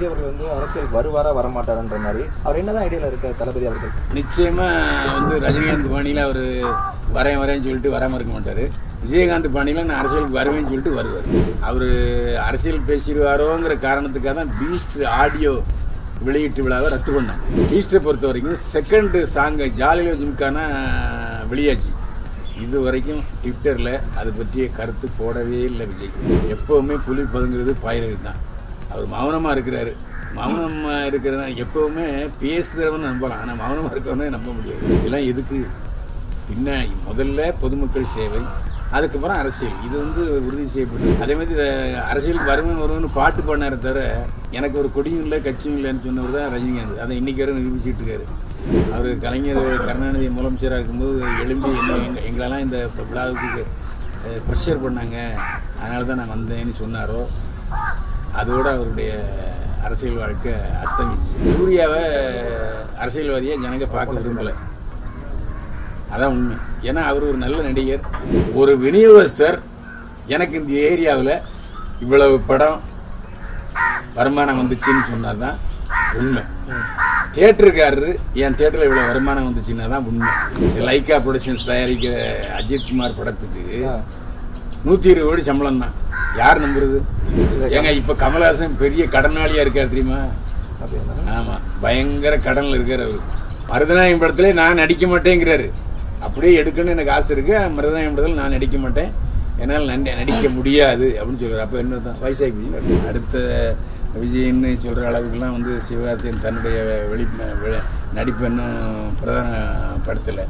விஜய் அவர்கள் வந்து அரசியல் வருவாரா வரமாட்டாருன்ற மாதிரி அவர் என்னதான் ஐடியால இருக்க தளபதி அவர்கள் நிச்சயமா வந்து ரஜினிகாந்த் பாணியில் அவர் வரேன் வரேன்னு சொல்லிட்டு வராமல் இருக்க மாட்டார் விஜயகாந்த் பாணியில் நான் அரசியலுக்கு வருவேன்னு சொல்லிட்டு வருவார் அவர் அரசியல் பேசிடுவாரோங்கிற காரணத்துக்காக தான் பீஸ்ட் ஆடியோ வெளியீட்டு விழாவை ரத்து பண்ணாங்க பீஸ்ட்டை பொறுத்த வரைக்கும் செகண்டு சாங்கை ஜாலியில் ஜிம்கான வெளியாச்சு இது வரைக்கும் ட்விட்டரில் அதை பற்றிய கருத்து போடவே இல்லை விஜய் எப்போவுமே புலி பதுங்கிறது பாயிறது தான் அவர் மௌனமாக இருக்கிறாரு மௌனமாக இருக்கிறனா எப்போவுமே பேசுகிறவன் நம்பலாம் ஆனால் மௌனமாக இருக்கிறவனே நம்ப முடியாது இதெல்லாம் எதுக்கு பின்ன முதல்ல பொதுமக்கள் சேவை அதுக்கப்புறம் அரசியல் இது வந்து உறுதி செய்யப்பட்டு அதே மாதிரி இதை அரசியலுக்கு வருவன் வருவன் பாட்டு பண்ணார தவிர எனக்கு ஒரு கொடியும் இல்லை கட்சியும் இல்லைன்னு சொன்னவர் தான் ரஜினிகாந்த் அதை இன்னைக்கு வரை நிரூபிச்சுட்டு இருக்காரு அவர் கலைஞர் கருணாநிதி முதலமைச்சராக இருக்கும்போது எழும்பி என்ன எங்க எங்களெல்லாம் இந்த விழாவுக்கு ப்ரெஷர் பண்ணாங்க அதனால தான் நான் வந்தேன்னு சொன்னாரோ அதோட அவருடைய அரசியல் வாழ்க்கை அஸ்தமிச்சு சூர்யாவை அரசியல்வாதியாக ஜனங்க பார்க்க விரும்பலை அதான் உண்மை ஏன்னா அவர் ஒரு நல்ல நடிகர் ஒரு விநியோகஸ்தர் எனக்கு இந்த ஏரியாவில் இவ்வளவு படம் வருமானம் வந்துச்சுன்னு சொன்னால் தான் உண்மை தேட்டருக்காரரு என் தேட்டரில் இவ்வளோ வருமானம் வந்துச்சுன்னா தான் உண்மை லைக்கா ப்ரொடக்ஷன்ஸ் தயாரிக்கிற அஜித்குமார் படத்துக்கு நூற்றி இருபது கோடி சம்பளம் தான் யார் நம்புறது ஏங்க இப்போ கமல்ஹாசன் பெரிய கடனாளியாக இருக்கார் தெரியுமா அப்படின்னா ஆமாம் பயங்கர கடனில் இருக்கார் அவர் மருதநாயகம் படத்துல நான் நடிக்க மாட்டேங்கிறாரு அப்படியே எடுக்கணும்னு எனக்கு ஆசை இருக்கு மருதநாயகம் படத்தில் நான் நடிக்க மாட்டேன் என்னால் நடி நடிக்க முடியாது அப்படின்னு சொல்கிறார் அப்போ என்ன தான் வயசாகி போச்சு அடுத்த விஜய்ன்னு சொல்கிற அளவுக்குலாம் வந்து சிவகார்த்தியன் தன்னுடைய வெளி வெ- நடிப்பு இன்னும் பிரதான படத்தில்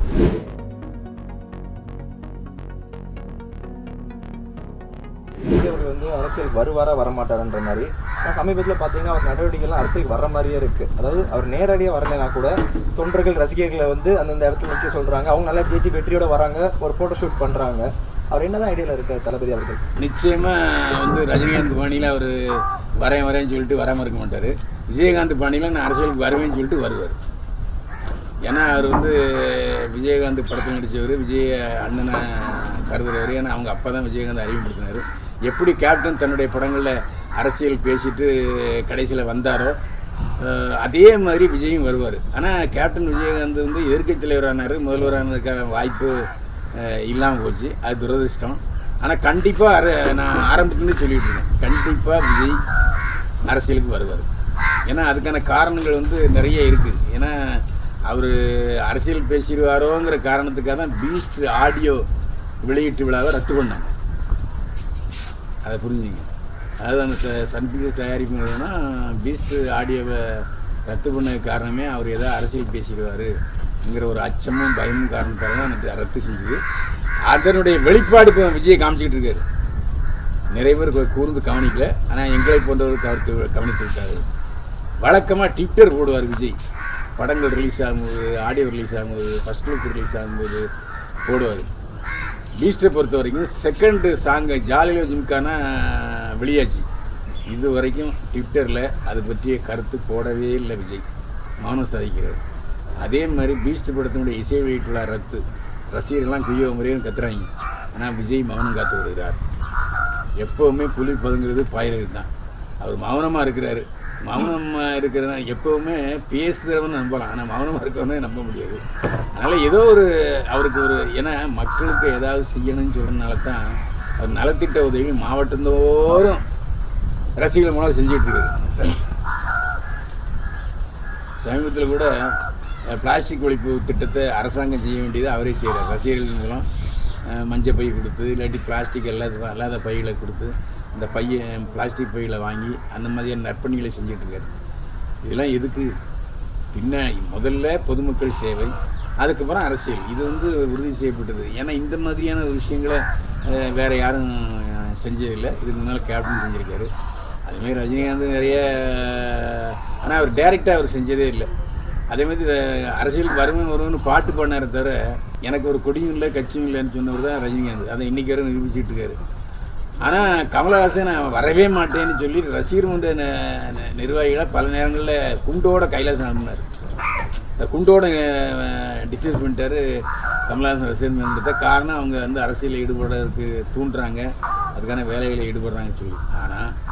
விஜய் அவர்கள் வந்து அரசியல் வருவாரா வரமாட்டாருன்ற மாதிரி ஆனால் சமீபத்தில் பார்த்தீங்கன்னா அவர் நடவடிக்கைலாம் அரசியல் வர்ற மாதிரியே இருக்கு அதாவது அவர் நேரடியாக வரலைனா கூட தொண்டர்கள் ரசிகர்களை வந்து அந்தந்த இடத்துல நிற்க சொல்றாங்க அவங்க நல்லா ஜெயிச்சு வெற்றியோட வராங்க ஒரு ஃபோட்டோ ஷூட் பண்றாங்க அவர் என்னதான் ஐடியால இருக்க தளபதி அவர்கள் நிச்சயமாக வந்து ரஜினிகாந்த் பாணியில் அவர் வரேன் வரேன்னு சொல்லிட்டு வராமல் இருக்க மாட்டார் விஜயகாந்த் பாணியில் நான் அரசியலுக்கு வருவேன்னு சொல்லிட்டு வருவார் ஏன்னா அவர் வந்து விஜயகாந்த் படத்தில் நடித்தவர் விஜய அண்ணனை கருதுறவர் ஏன்னா அவங்க அப்பா தான் விஜயகாந்த் அறிமுகப்படுத்தினார் எப்படி கேப்டன் தன்னுடைய படங்களில் அரசியல் பேசிட்டு கடைசியில் வந்தாரோ அஹ், அதே மாதிரி விஜயும் வருவார் ஆனால் கேப்டன் விஜயகாந்த் வந்து எதிர்க்கட்சி தலைவரானார் முதல்வரானதுக்கான வாய்ப்பு இல்லாமல் போச்சு அது துரதிர்ஷ்டம் ஆனால் கண்டிப்பாக அர நான் ஆரம்பத்துலேருந்து சொல்லிட்டு இருக்கேன் கண்டிப்பாக விஜய் அரசியலுக்கு வருவார் ஏன்னா அதுக்கான காரணங்கள் வந்து நிறைய இருக்குது ஏன்னா அவர் அரசியல் பேசிடுவாரோங்கிற காரணத்துக்காக தான் பீஸ்ட் ஆடியோ வெளியீட்டு விழாவை ரத்து பண்ணாங்க அதை புரிஞ்சுங்க அதாவது அந்த ச- சன் பிக்சர்ஸ் தயாரிப்பு நிறுவனம் பீஸ்ட் ஆடியோவை ரத்து பண்ணதுக்கு காரணமே அவர் ஏதோ அரசியல் பேசிடுவாருங்கிற ஒரு அச்சமும் பயமும் காரணத்தால தான் எனக்கு ரத்து செஞ்சது அதனுடைய வெளிப்பாடு இப்போ விஜய் காமிச்சிக்கிட்டு இருக்காரு நிறைய பேர் கூ- கூர்ந்து கவனிக்கல ஆனால் எங்களை போன்றவர்கள் கருத்து கவனித்து விட்டாரு வழக்கமாக ட்விட்டர் போடுவார் விஜய் படங்கள் ரிலீஸ் ஆகும்போது ஆடியோ ரிலீஸ் ஆகும்போது ஃபர்ஸ்ட் லுக் ரிலீஸ் ஆகும்போது போடுவார் பீஸ்ட்டை பொறுத்த வரைக்கும் செகண்டு சாங்கை ஜாலியில் ஜிம்கான வெளியாச்சு இது வரைக்கும் ட்விட்டரில் அதை பற்றிய கருத்து போடவே இல்லை விஜய் மௌனம் சாதிக்கிறார் அதே மாதிரி பீஸ்ட் படத்தினுடைய இசை வெளியீட்டு விழா ரத்து ரசிகர்கள்லாம் குய்யோ முறையும் கத்துறாங்க ஆனால் விஜய் மௌனம் காத்து வருகிறார் எப்போவுமே புலி பதுங்கிறது பாயிறது தான் அவர் மௌனமாக இருக்கிறாரு மௌனமாக இருக்கிறனா எப்போவுமே பேசுகிறவன் நம்பலாம் ஆனால் மௌனமாக இருக்கிறவனே நம்ப முடியாது அதனால் ஏதோ ஒரு அவருக்கு ஒரு ஏன்னா மக்களுக்கு ஏதாவது செய்யணும்னு சொல்கிறதுனால தான் அவர் நலத்திட்ட உதவி மாவட்டந்தோறும் ரசிகர்கள் மூலம் செஞ்சுட்டு இருக்காரு சமீபத்தில் கூட அஹ், பிளாஸ்டிக் ஒழிப்பு திட்டத்தை அரசாங்கம் செய்ய வேண்டியது அவரே செய்கிறார் ரசிகர்கள் மூலம் அஹ், மஞ்சள் பை கொடுத்து இல்லாட்டி பிளாஸ்டிக் எல்லா அல்லாத பைகளை கொடுத்து அந்த பையை பிளாஸ்டிக் பைகளை வாங்கி அந்த மாதிரியான நற்பணிகளை செஞ்சுட்டு இருக்காரு இதெல்லாம் எதுக்கு பின்ன முதல்ல பொதுமக்கள் சேவை அதுக்கப்புறம் அரசியல் இது வந்து உறுதி செய்யப்பட்டது ஏன்னா இந்த மாதிரியான விஷயங்களை அஹ், வேற யாரும் அஹ், செஞ்சதில்லை இதுக்கு முன்னால் கேப்டன் செஞ்சுருக்காரு அதுமாதிரி ரஜினிகாந்த் நிறைய ஆனால் அவர் டைரெக்டாக அவர் செஞ்சதே இல்லை அதே மாதிரி இதை அரசியலுக்கு வருவன் வருவன் பாட்டு பண்ணார தவிர எனக்கு ஒரு கொடியும் இல்லை கட்சியும் இல்லைன்னு சொன்னவர் தான் ரஜினிகாந்த் அதை இன்னைக்கு வரை நிரூபிச்சுட்டு இருக்காரு ஆனால் கமலஹாசன் நான் வரவே மாட்டேன்னு சொல்லி ரசிகர் மன்ற ந- ந- நிர்வாகிகளை பல நேரங்களில் குண்டோட கைலாசம் அனுப்பினார் இந்த குண்டோட டிஸ்கஸ் பண்ணிட்டாரு கமலஹாசன் ரசிகர் மன்றத்தை காரணம் அவங்க வந்து அரசியலில் ஈடுபடுறதுக்கு தூண்டுறாங்க அதுக்கான வேலைகளில் ஈடுபடுறாங்கன்னு சொல்லி ஆனால்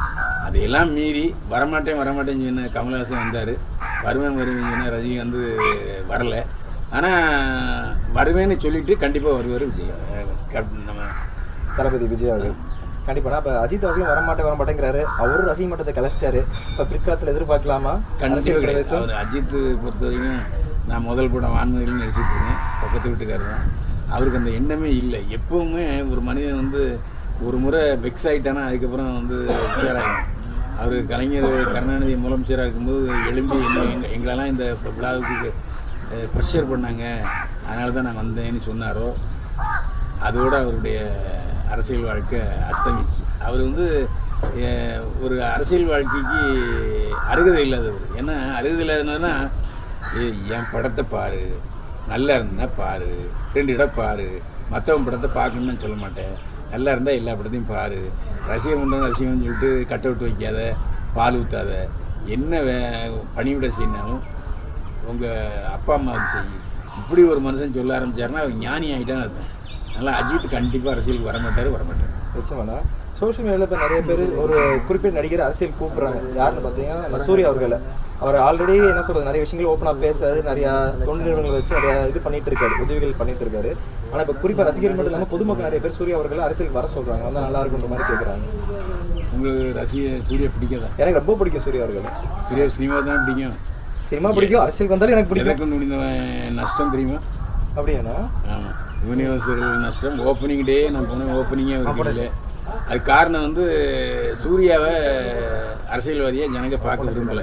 அதையெல்லாம் மீறி வரமாட்டேன் வரமாட்டேன்னு சொன்ன கமல்ஹாசன் வந்தார் வருவேன் வருவேன் சொன்ன ரஜினிகாந்த் வரல ஆனால் வருவேன்னு சொல்லிட்டு கண்டிப்பாக வருவார் விஜய் அஹ் கேப்டன் நம்ம தளபதி விஜய் அவர்கள் கண்டிப்பா அப்ப அஜித் அவர்களும் வரமாட்டேன் வரமாட்டேங்கிறாரு அவரும் ரசிக மட்டத்தை கலைச்சிட்டாரு இப்ப பிற்காலத்துல எதிர்பார்க்கலாமா கண்டிப்பாக அரசியல் கிடையாது பிரவேசம் அவர் அஜித் பொறுத்த வரைக்கும் நான் முதல் படம் வான்மதியில் நடிச்சிட்டு இருக்கேன் பக்கத்து வீட்டுக்காரர் தான் அவருக்கு அந்த எண்ணமே இல்லை எப்பவுமே ஒரு மனிதன் வந்து ஒரு முறை வெக்ஸ் ஆகிட்டானா அதுக்கப்புறம் வந்து உஷாராகும் அவர் கலைஞர் கருணாநிதி முதலமைச்சராக இருக்கும்போது எழும்பி என்ன எங்க எங்களெல்லாம் இந்த விழாவுக்கு ப்ரெஷர் பண்ணாங்க அதனால தான் நான் வந்தேன்னு சொன்னாரோ அதோட அவருடைய அரசியல் வாழ்க்கை அஸ்தமிச்சு அவர் வந்து அஹ், ஒரு அரசியல் வாழ்க்கைக்கு அருகதை இல்லாதவர் ஏன்னா அருகதை இல்லாததுனா ஏய், என் படத்தை பாரு நல்லா இருந்தா பாரு ரெண்டு இடம் பாரு மற்றவன் படத்தை பார்க்கணும்னு நான் சொல்ல மாட்டேன் நல்லா இருந்தால் எல்லா படத்தையும் பாரு ரசிகன் பண்ணுறது ரசிகன் சொல்லிட்டு கட் அவுட் வைக்காத பால் ஊற்றாத என்ன வே பணிவிட செய்யினாலும் உங்கள் அப்பா அம்மாவுக்கு செய் இப்படி ஒரு மனுஷன் சொல்ல ஆரம்பிச்சாருன்னா அவர் ஞானி ஆகிட்டான்னு அர்த்தம் அதனால் அஜித் கண்டிப்பாக அரசியலுக்கு வரமாட்டார் வரமாட்டார் நிச்சயமாண்ணா சோஷியல் மீடியாவில் இப்போ நிறைய பேர் ஒரு குறிப்பிட்ட நடிகர் அரசியல் கூப்பிடுறாங்க யாருன்னு பார்த்தீங்கன்னா நம்ம சூர்யா அவர்களை அவர் ஆல்ரெடி என்ன சொல்றது நிறைய விஷயங்கள் ஓப்பனாக பேசுறாரு நிறைய தொண்டு நிறுவனங்களை வச்சு நிறைய இது பண்ணிட்டு இருக்காரு உதவிகள் பண்ணிட்டு இருக்காரு ஆனால் இப்போ குறிப்பாக ரசிகர்கள் மட்டும் இல்லாமல் பொதுமக்கள் நிறைய பேர் சூர்யா அவர்களை அரசியலுக்கு வர சொல்றாங்க வந்தால் நல்லா இருக்குன்ற மாதிரி கேட்குறாங்க உங்களுக்கு ரசிக சூர்யா பிடிக்காதா எனக்கு ரொம்ப பிடிக்கும் சூர்யா அவர்கள் சூர்யா சினிமா தான் பிடிக்கும் சினிமா பிடிக்கும் அரசியலுக்கு வந்தாலும் எனக்கு பிடிக்கும் எனக்கு முடிந்த நஷ்டம் தெரியுமா அப்படியாண்ணா ஆமாம் யூனிவர்சல் நஷ்டம் ஓப்பனிங் டே நான் போனேன் ஓப்பனிங்கே அவருக்கு இல்லை அது காரணம் வந்து சூர்யாவை அரசியல்வாதியை ஜனங்க பார்க்க விரும்பலை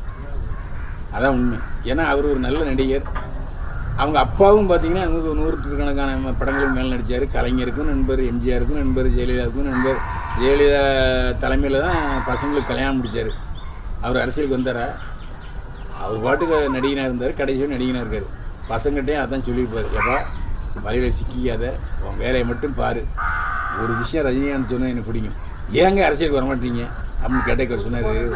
அதான் உண்மை ஏன்னா அவர் ஒரு நல்ல நடிகர் அவங்க அப்பாவும் பார்த்தீங்கன்னா நூறு நூற்றுக்கணக்கான ம- படங்களுக்கு மேலே நடித்தார் கலைஞருக்கும் நண்பர் எம்ஜிஆருக்கும் நண்பர் ஜெயலலிதாவுக்கும் நண்பர் ஜெயலலிதா தலைமையில் தான் பசங்களுக்கு கல்யாணம் முடிச்சார் அவர் அரசியலுக்கு வந்தாரா அவர் பாட்டுக்கு நடிகனாக இருந்தார் கடைசியும் நடிகனாக இருக்கார் பசங்கிட்டையும் அதான் சொல்லியிருப்பார் எப்பா வலையில் சிக்கிக்காத உன் வேலையை மட்டும் பாரு ஒரு விஷயம் ரஜினிகாந்த் சொன்னால் எனக்கு பிடிக்கும் ஏங்க அரசியலுக்கு வரமாட்டீங்க அப்படின்னு கேட்டவர் சொன்னார்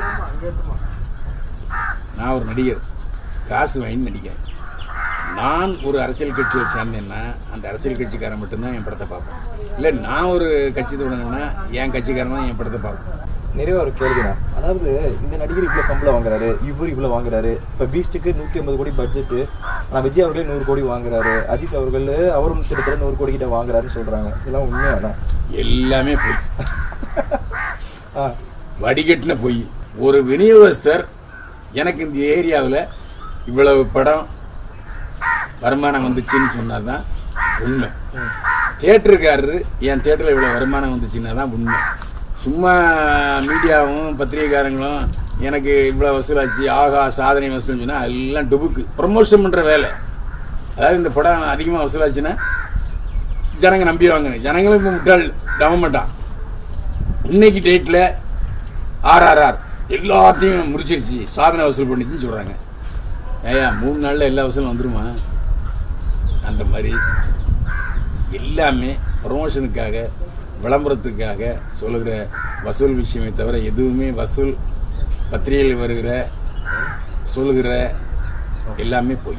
நான் ஒரு நடிகர் காசு வாங்கி நடிக்கிறேன் நான் ஒரு அரசியல் கட்சியில் சேர்ந்தேன்னா அந்த அரசியல் கட்சிக்காரன் மட்டும்தான் என் படத்தை பார்ப்பேன் இல்லை நான் ஒரு கட்சி தொடங்கினா என் கட்சிக்காரன் தான் என் படத்தை பார்ப்பேன் நிறைய ஒரு கேள்வினா அதாவது இந்த நடிகர் இவ்வளோ சம்பளம் வாங்குறாரு இவர் இவ்வளோ வாங்குறாரு இப்போ பீஸ்ட்டுக்கு நூற்றி ஐம்பது கோடி பட்ஜெட்டு ஆனால் விஜய் அவர்களே நூறு கோடி வாங்குறாரு அஜித் அவர்கள் அவரும் கிட்டத்தட்ட நூறு கோடி கிட்ட வாங்குறாருன்னு சொல்கிறாங்க இதெல்லாம் உண்மையாண்ணா எல்லாமே போய் ஆ வடிகட்டின பொய் ஒரு விநியோகஸ்தர் எனக்கு இந்த ஏரியாவில் இவ்வளவு படம் வருமானம் வந்துச்சுன்னு சொன்னால் தான் உண்மை தேட்டருக்காரரு என் தேட்டரில் இவ்வளோ வருமானம் வந்துச்சுன்னா தான் உண்மை சும்மா மீடியாவும் பத்திரிகைக்காரங்களும் எனக்கு இவ்வளோ வசூலாச்சு ஆகா சாதனை வசூல்னு சொன்னால் எல்லாம் டுபுக்கு ப்ரொமோஷன் பண்ணுற வேலை அதாவது இந்த படம் அதிகமாக வசூலாச்சுன்னா ஜனங்க நம்பிடுவாங்க ஜனங்களும் இப்போ முட்டாள் நம்ப மாட்டான் இன்னைக்கு டேட்டில் ஆர்ஆர்ஆர் எல்லாத்தையும் முடிச்சிருச்சு சாதனை வசூல் பண்ணிச்சுன்னு சொல்கிறாங்க ஏயா மூணு நாளில் எல்லா வசூலும் வந்துருமா அந்த மாதிரி எல்லாமே ப்ரொமோஷனுக்காக விளம்பரத்துக்காக சொல்லுகிற வசூல் விஷயமே தவிர எதுவுமே வசூல் பத்திரிகையில் வருகிற சொல்லுகிற எல்லாமே பொய்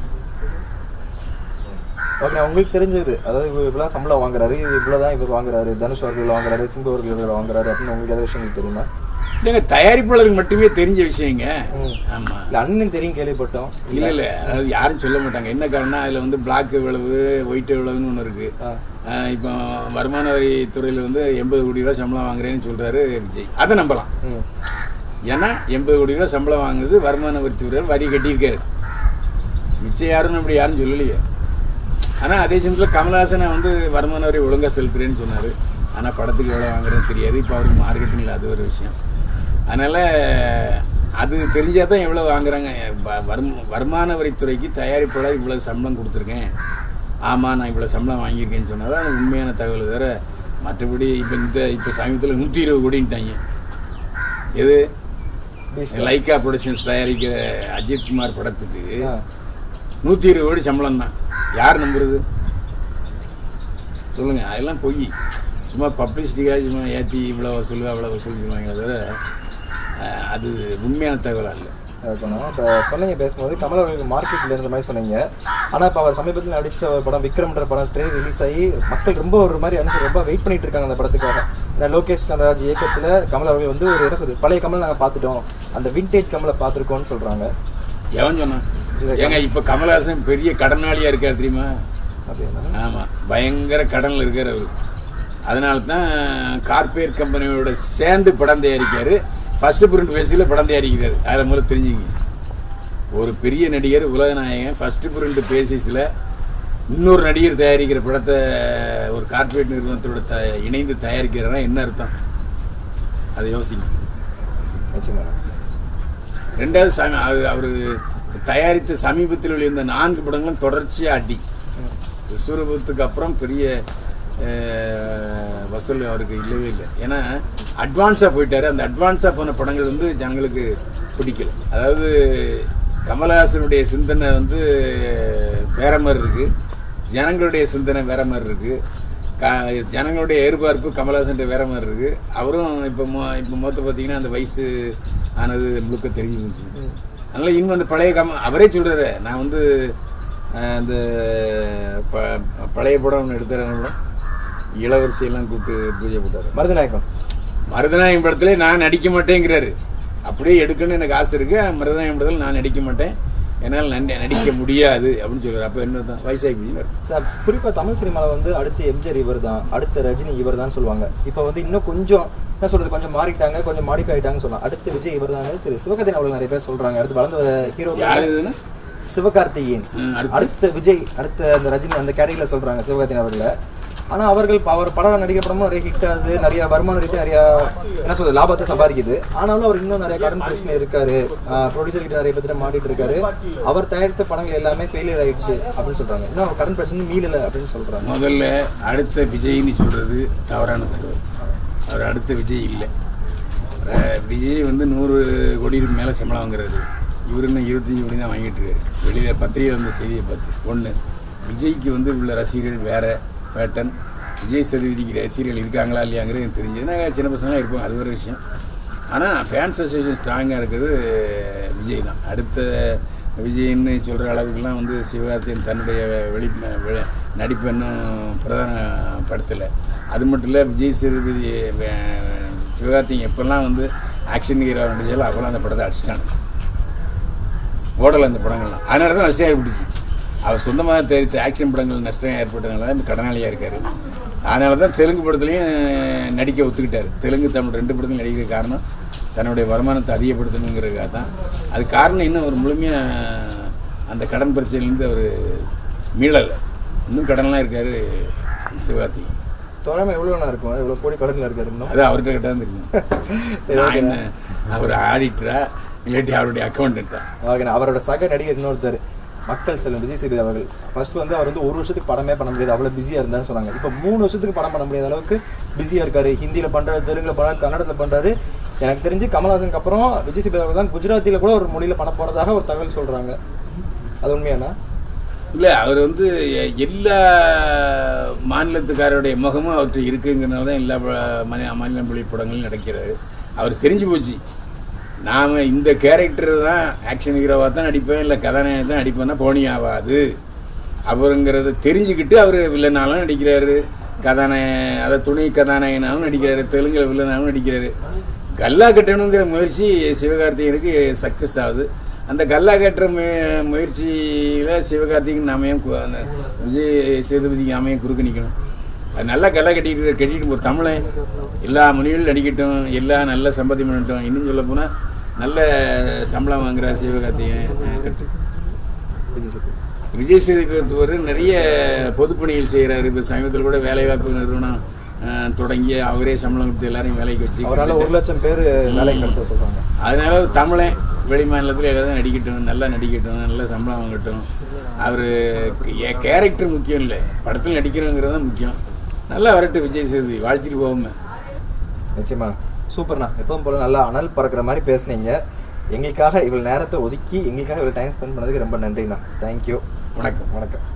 ஓகே உங்களுக்கு தெரிஞ்சது அதாவது இவர் இவ்வளோ சம்பளம் வாங்குறாரு இது இவ்வளோ தான் இவர் வாங்குறாரு தனுஷ் அவர்கள் வாங்குறாரு சிம்பு அவர்கள் இவ்வளோ வாங்குறாரு அப்படின்னு உங்களுக்கு எதாவது விஷயங்கள் தெரியுமா இல்லைங்க தயாரிப்பாளருக்கு மட்டுமே தெரிஞ்ச விஷயங்க ஆமாம் இல்லை அண்ணன் தெரியும் கேள்விப்பட்டோம் இல்லை இல்லை அதாவது யாரும் சொல்ல மாட்டாங்க என்ன காரணம் அதில் வந்து பிளாக் எவ்வளவு ஒயிட் எவ்வளவுன்னு ஒன்று இருக்குது ஆ இப்போ வருமான வரி துறையில் வந்து எண்பது கோடி ரூபா சம்பளம் வாங்குறேன்னு சொல்கிறாரு விஜய் அதை நம்பலாம் ம் ஏன்னா எண்பது கோடி ரூபா சம்பளம் வாங்குது வருமான வரி துறை வரி கட்டியிருக்காரு மிச்சம் யாருன்னு அப்படி யாரும் சொல்லலையே ஆனால் அதே சமயத்தில் கமல்ஹாசனை வந்து வருமான வரி ஒழுங்காக செலுத்துறேன்னு சொன்னார் ஆனால் படத்துக்கு எவ்வளோ வாங்குறேன்னு தெரியாது இப்போ அவருக்கு மார்க்கெட்டிங்கில் அது ஒரு விஷயம் அதனால் அது தெரிஞ்சால் தான் எவ்வளோ வாங்குறாங்க வ- வரும் வருமான வரித்துறைக்கு தயாரிப்பாளர் இவ்வளோ சம்பளம் கொடுத்துருக்கேன் ஆமாம் நான் இவ்வளோ சம்பளம் வாங்கியிருக்கேன்னு சொன்னால் தான் அது உண்மையான தகவல் தவிர மற்றபடி இப்போ இந்த இப்போ சமீபத்தில் நூற்றி இருபது கோடின்ட்டாங்க எது பீஸ்ட் லைக்கா ப்ரொடக்ஷன்ஸ் தயாரிக்கிற அஜித் குமார் படத்துக்கு ஆ நூற்றி இருபது கோடி சம்பளம் தான் யார் நம்புறது சொல்லுங்க அதெல்லாம் பொய் சும்மா பப்ளிசிட்டிக்காக சும்மா ஏற்றி இவ்வளோ வசூல் அவ்வளோ வசூல் சொல்லுவாங்க தவிர அஹ், அது உண்மையான தகவலாக இல்லை இருக்கணும் இப்போ சொன்னீங்க பேசும்போது கமல் அவர்களுக்கு மார்க்கெட்டில் இருந்த மாதிரி சொன்னீங்க ஆனால் இப்போ அவர் சமீபத்தில் நடிச்ச படம் விக்ரம்ன்ற படம் ட்ரெயின் ரிலீஸ் ஆகி மக்கள் ரொம்ப ஒரு மாதிரி அனுசரி ரொம்ப வெயிட் பண்ணிட்டு இருக்காங்க அந்த படத்துக்காக நான் லோகேஷ் கனராஜ் இயக்கத்தில் கமல் அவர்கள் வந்து ஒரு என்ன சொல்றது பழைய கமல் நாங்கள் பார்த்துட்டோம் அந்த விண்டேஜ் கமலை பார்த்துருக்கோம்னு சொல்கிறாங்க எவன் சொன்னான் ஏங்க இப்போ கமல்ஹாசன் பெரிய கடனாளியாக இருக்கார் தெரியுமா அப்படின்னா ஆமாம் பயங்கர கடனில் இருக்கார் அவர் அதனால தான் கார்பரேட் கம்பெனியோட சேர்ந்து படம் தயாரிக்காரு ஃபஸ்ட்டு பிரிண்ட் பேசியில் படம் தயாரிக்கிறாரு அதை முதல்ல தெரிஞ்சுங்க ஒரு பெரிய நடிகர் உலகநாயகன் ஃபஸ்ட்டு பிரிண்ட் பேசிஸில் இன்னொரு நடிகர் தயாரிக்கிற படத்தை ஒரு கார்ப்பரேட் நிறுவனத்தோட த இணைந்து தயாரிக்கிறனா என்ன அர்த்தம் அதை யோசிங்க நிச்சயமா ரெண்டாவது சம அது அவர் தயாரித்த சமீபத்தில் வெளிவந்த நான்கு படங்களும் தொடர்ச்சியாக அடி விஸ்வரூபத்துக்கு அப்புறம் பெரிய அஹ், வசூல் அவருக்கு இல்லவே இல்லை ஏன்னா அட்வான்ஸாக போயிட்டாரு அந்த அட்வான்ஸாக போன படங்கள் வந்து ஜனங்களுக்கு பிடிக்கல அதாவது கமலஹாசனுடைய சிந்தனை வந்து வேற மாதிரி இருக்குது ஜனங்களுடைய சிந்தனை வேற மாதிரி இருக்குது க ஜனங்களுடைய எதிர்பார்ப்பு கமலஹாசன் வேற மாதிரி இருக்குது அவரும் இப்போ மொ இப்போ மொத்த பார்த்தீங்கன்னா அந்த வயசு ஆனது முழுக்க தெரிஞ்சு போச்சு அதனால் இன்னும் அந்த பழைய கம அவரே சொல்கிறாரு நான் வந்து அஹ், அந்த ப பழைய படம் ஒன்று எடுத்தாரு இளவரசியெல்லாம் கூப்பிட்டு பூஜை போட்டார் மருதநாயகம் மருதநாயகம் படத்துல நான் நடிக்க மாட்டேங்கிறாரு அப்படியே எடுக்கணும்னு எனக்கு ஆசை இருக்கு மருதநாயகம் படத்தில் நான் நடிக்க மாட்டேன் என்னால் நடி- நடிக்க முடியாது அப்படின்னு சொல்றாரு அப்போ என்ன தான் வயசாகி போச்சுன்னு அர்த்தம் சார் குறிப்பாக தமிழ் சினிமாவில் வந்து அடுத்து எம்ஜிஆர் இவர் தான் அடுத்த ரஜினி இவர் தான் சொல்லுவாங்க இப்போ வந்து இன்னும் கொஞ்சம் என்ன சொல்றது கொஞ்சம் மாறிட்டாங்க கொஞ்சம் மாடிஃபை ஆயிட்டாங்கன்னு சொல்லலாம் அடுத்த விஜய் இவர் தான் திரு சிவகார்த்திகேயன் அவர்கள் நிறைய பேர் சொல்றாங்க அடுத்து வளர்ந்த ஹீரோ யார் இதுன்னா சிவகார்த்திகேயன் ம், அடுத்து? அடுத்த விஜய் அடுத்த அந்த ரஜினி அந்த கேட்டகிரியில் சொல்றாங்க சிவகார்த்திகேயன் அவர்களை ஆனா அவர்கள் ப- அவர் படம் நடிக்கிற படமும் நிறைய ஹிட் ஆகுது நிறைய வருமானம் ரீதியாக நிறைய என்ன சொல்றது லாபத்தை சம்பாதிக்குது ஆனாலும் அவர் இன்னும் நிறைய கடன் பிரச்சனை இருக்காரு ப்ரொடியூசர் கிட்ட நிறைய பேர்த்திட்ட மாட்டிட்டு இருக்காரு அவர் தயாரித்த படங்கள் எல்லாமே ஃபெயிலியர் ஆயிடுச்சு அப்படின்னு சொல்றாங்க இன்னும் அவர் கடன் பிரச்சனை மீளல அப்படின்னு சொல்றாங்க முதல்ல அடுத்த விஜய்னு சொல்றது தவறான தகவல் அவர் அடுத்த விஜய் இல்லை அஹ் விஜய் வந்து நூறு கோடிக்கு மேலே சம்பளம் வாங்குறாரு இவர் இன்னும் இருபத்தஞ்சி கோடி தான் வாங்கிட்டு இருக்காரு வெளியில் பத்திரிகை வந்த செய்தியை பார்த்து ஒன்று விஜய்க்கு வந்து உள்ள ரசிகர்கள் வேற பேட்டன் விஜய் சதுவிதிக்கு ரசிகர்கள் இருக்காங்களா இல்லையாங்கிறது எனக்கு தெரிஞ்சது நான் சின்ன பசங்களாம் இருப்பாங்க அது ஒரு விஷயம் ஆனால் ஃபேன்ஸ் அசோசியேஷன் ஸ்ட்ராங்காக இருக்கிறது விஜய் தான் அடுத்த விஜய்ன்னு சொல்கிற அளவுக்குலாம் வந்து சிவகார்த்தியன் தன்னுடைய வெளி வெ- நடிப்பு இன்னும் பிரதானப்படுத்தலை அது மட்டும் இல்லை விஜய் சேதுபதி வே- சிவகார்த்திகேயன் எப்பெல்லாம் வந்து ஆக்ஷன் ஹீரோ நடிச்சாலும் அப்போல்லாம் அந்த படத்தை அடிச்சிட்டாங்க ஓடலை அந்த படங்கள்லாம் அதனால தான் நஷ்டம் ஏற்பட்டுச்சு அவர் சொந்தமாக தெரிவித்த ஆக்ஷன் படங்கள் நஷ்டம் ஏற்பட்டதுனால தான் இப்போ கடனாளியாக இருக்கார் அதனால தான் தெலுங்கு படத்துலையும் நடிக்க ஒத்துக்கிட்டார் தெலுங்கு தமிழ் ரெண்டு படத்துலையும் நடிக்கிற காரணம் தன்னுடைய வருமானத்தை அதிகப்படுத்தணுங்கிறதுக்காக தான் அது காரணம் இன்னும் ஒரு முழுமையாக அந்த கடன் பிரச்சனையிலேருந்து அவர் மீளலை இன்னும் கடன்லாம் இருக்கார் சிவகார்த்திகேயன் தோழமை எவ்வளோ இருக்கும் எவ்வளோ கோடி கடனில் இருக்காரு இன்னும் அது அவர்கிட்ட கிட்ட தான் தெரியும் சரி, நான் ஓகே. என்ன அவர் ஆடிட்டரா இல்லாட்டி அவருடைய அக்கௌண்டண்ட்டா ஓகேண்ணா அவரோட சக நடிகர் இன்னொருத்தர் மக்கள் செல்வம் விஜய் சேதுபதி அவர்கள் ஃபர்ஸ்ட் வந்து அவர் வந்து ஒரு வருஷத்துக்கு படமே பண்ண முடியாது அவ்வளோ பிஸியாக இருந்தான்னு சொன்னாங்க இப்போ மூணு வருஷத்துக்கு படம் பண்ண முடியாத அளவுக்கு பிஸியாக இருக்காரு ஹிந்தியில் பண்ணுறாரு தெலுங்கில் பண்ணுறாரு கன்னடத்தில் பண்ணுறாரு எனக்கு தெரிஞ்சு கமல்ஹாசனுக்கு அப்புறம் விஜய் சேதுபதி அவர்கள் தான் குஜராத்தியில் கூட ஒரு மொழியில் பண்ண போகிறதாக ஒரு தகவல் சொல்கிறாங்க அது உண்மையாண்ணா இல்லை அவர் வந்து எ- எல்லா மாநிலத்துக்காரருடைய முகமும் அவர்கிட்ட இருக்குங்கிறனால தான் எல்லா ப- மாநில மாநில மொழி படங்களும் நடக்கிறாரு அவர் தெரிஞ்சு போச்சு நாம் இந்த கேரக்டர் தான் ஆக்ஷன் ஹீரோவாக தான் நடிப்பேன் இல்லை கதாநாயகன் தான் நடிப்பேன்னா போனி ஆகாது அவருங்கிறத தெரிஞ்சுக்கிட்டு அவர் வில்லனாலும் நடிக்கிறாரு கதாநாய அதை துணை கதாநாயகனாகவும் நடிக்கிறாரு தெலுங்குல வில்லனாகவும் நடிக்கிறாரு கல்லா கட்டணுங்கிற முயற்சி சிவகார்த்திகேயனுக்கு சக்ஸஸ் ஆகுது அந்த கல்லா கட்டுற மு முயற்சியில் சிவகார்த்திகேயன் நாம ஏன் கு- அந்த விஜய் சேதுபதிக்கு நாம ஏன் குறுக்க நிற்கணும் அது நல்லா கல்லா கட்டிட்டு கட்டிட்டு ஒரு தமிழன் எல்லா மொழிகளும் நடிக்கட்டும் எல்லா நல்ல சம்பாத்தியம் பண்ணட்டும் இன்னும் சொல்ல போனால் நல்ல சம்பளம் வாங்குற சிவகார்த்திகேயன் அஹ், கட்டு விஜய் சேதுபதி விஜய் சேதுபதி ஒரு நிறைய பொதுப்பணிகள் செய்கிறாரு இப்போ சமீபத்தில் கூட வேலைவாய்ப்பு நிறுவனம் அஹ், தொடங்கி அவரே சம்பளம் கொடுத்து எல்லாரையும் வேலைக்கு வச்சு அவரால் ஒரு லட்சம் பேர் வேலைக்கு கிடைச்சா சொல்கிறாங்க அதனால ஒரு தமிழன் வெளி மாநிலத்தில் எல்லாரும் நடிக்கட்டும் நல்லா நடிக்கட்டும் நல்ல சம்பளம் வாங்கட்டும் அவர் கேரக்டர் முக்கியம் இல்லை படத்தில் நடிக்கிறோங்கிறது தான் முக்கியம் நல்லா வரட்டும் விஜய் சேதுபதி வாழ்த்திட்டு போவோமே நிச்சயமா சூப்பர்ண்ணா எப்பவும் போல நல்லா அனல் பறக்கிற மாதிரி பேசுனீங்க எங்களுக்காக இவ்வளோ நேரத்தை ஒதுக்கி எங்களுக்காக இவ்வளோ டைம் ஸ்பெண்ட் பண்ணதுக்கு ரொம்ப நன்றிண்ணா தேங்க்யூ வணக்கம் வணக்கம்